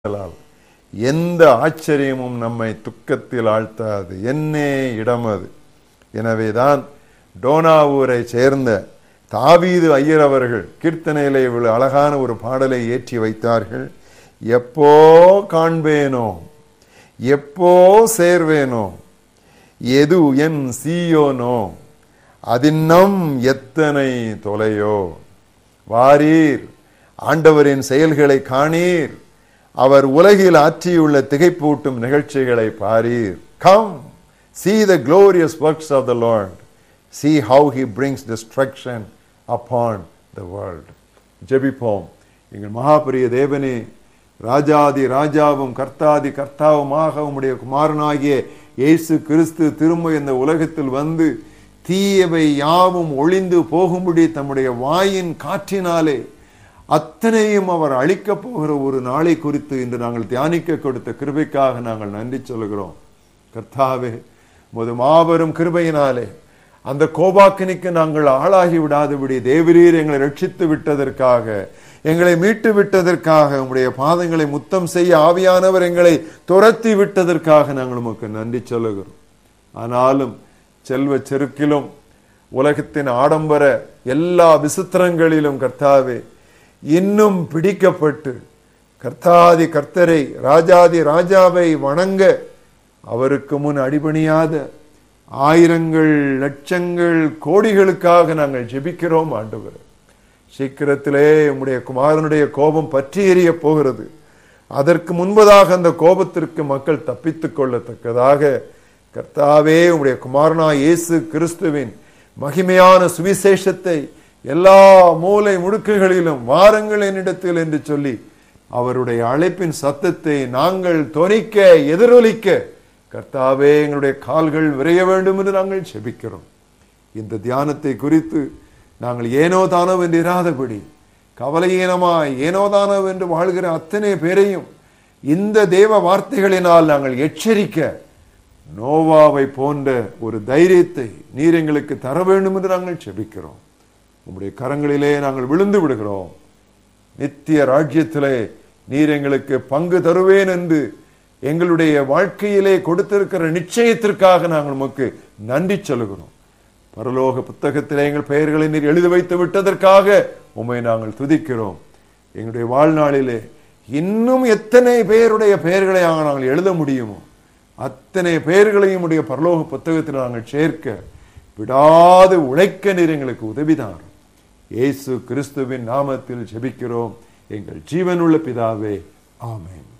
ஆதலால் எந்த ஆச்சரியமும் நம்மை துக்கத்தில் ஆழ்த்தாது என்னே இடம் அது எனவேதான் டோனாவூரை சேர்ந்த தாவீது ஐயர் அவர்கள் கீர்த்தனையிலே இவ்வளவு அழகான ஒரு பாடலை ஏற்றி வைத்தார்கள் எப்போ காண்பேனோ எப்போ சேர்வேனோ எது என் சீயோனோ அதின்னம் எத்தனை தொலையோ வாரீர் ஆண்டவரின் செயல்களை காணீர் அவர் உலகில் ஆற்றியுள்ள திகைப்பூட்டும் நிகழ்ச்சிகளை பாரீர் come see the glorious works of the Lord see how he brings destruction upon the world ஜெபிப்போம் எங்கள் மகாபரிய தேவனே ராஜாதி ராஜாவும் கர்த்தாதி கர்த்தாவுமாக உம்முடைய குமாரனாகிய இயேசு கிறிஸ்து திரும்ப இந்த உலகத்தில் வந்து தீயவை யாவும் ஒளிந்து போகும்படி தம்முடைய வாயின் காற்றினாலே அத்தனையும் அவர் அழிக்கப் போகிற ஒரு நாளை குறித்து இன்று நாங்கள் தியானிக்க கொடுத்த கிருபைக்காக நாங்கள் நன்றி சொல்கிறோம் கர்த்தாவே முது மாபெரும் கிருபையினாலே அந்த கோபாக்கினிக்கு நாங்கள் ஆளாகி விடாதபடி தேவரீர் எங்களை ரட்சித்து விட்டதற்காக எங்களை மீட்டு விட்டதற்காக உங்களுடைய பாதங்களை முத்தம் செய்ய ஆவியானவர் எங்களை துரத்தி விட்டதற்காக நாங்கள் உமக்கு நன்றி சொல்லுகிறோம் ஆனாலும் செல்வ செருக்கிலும் உலகத்தின் ஆடம்பர எல்லா விசித்திரங்களிலும் கர்த்தாவே இன்னும் பிடிக்கப்பட்டு கர்த்தாதி கர்த்தரை ராஜாதி ராஜாவை வணங்க அவருக்கு முன் அடிபணியாத ஆயிரங்கள் லட்சங்கள் கோடிகளுக்காக நாங்கள் ஜெபிக்கிறோம் ஆண்டவர் சீக்கிரத்திலே உம்முடைய குமாரனுடைய கோபம் பற்றி எறிய போகிறது அதற்கு முன்பதாக அந்த கோபத்திற்கு மக்கள் தப்பித்துக் கொள்ளத்தக்கதாக கர்த்தாவே உம்முடைய குமாரனா இயேசு கிறிஸ்துவின் மகிமையான சுவிசேஷத்தை எல்லா மூலை முடுக்குகளிலும் வாருங்கள் என்னிடத்தில் என்று சொல்லி அவருடைய அழைப்பின் சத்தத்தை நாங்கள் தொனிக்க எதிரொலிக்க கர்த்தாவே எங்களுடைய கால்கள் விரைய வேண்டும் என்று நாங்கள் செபிக்கிறோம் இந்த தியானத்தை குறித்து நாங்கள் ஏனோ தானோ என்று இராதபடி கவலையீனமாய் ஏனோ தானோ என்று வாழ்கிற அத்தனை பேரையும் இந்த தேவ வார்த்தைகளினால் நாங்கள் எச்சரிக்க நோவாவை போன்ற ஒரு தைரியத்தை நீர் எங்களுக்கு தர வேண்டும் என்று நாங்கள் செபிக்கிறோம் உம்முடைய கரங்களிலே நாங்கள் விழுந்து விடுகிறோம் நித்திய ராஜ்யத்திலே நீர் எங்களுக்கு பங்கு தருவேன் என்று எங்களுடைய வாழ்க்கையிலே கொடுத்திருக்கிற நிச்சயத்திற்காக நாங்கள் உமக்கு நன்றி சொல்லுகிறோம் பரலோக புத்தகத்திலே எங்கள் பெயர்களை நீர் எழுதி வைத்து விட்டதற்காக உம்மை நாங்கள் துதிக்கிறோம் எங்களுடைய வாழ்நாளிலே இன்னும் எத்தனை பேருடைய பெயர்களை நாங்கள் எழுத முடியுமோ அத்தனை பெயர்களையும் உடைய பரலோக புத்தகத்தில் நாங்கள் சேர்க்க விடாது உழைக்க நீர் எங்களுக்கு உதவிதான் இயேசு கிறிஸ்துவின் நாமத்தில் ஜெபிக்கிறோம் எங்கள் ஜீவனுள்ள பிதாவே ஆமென்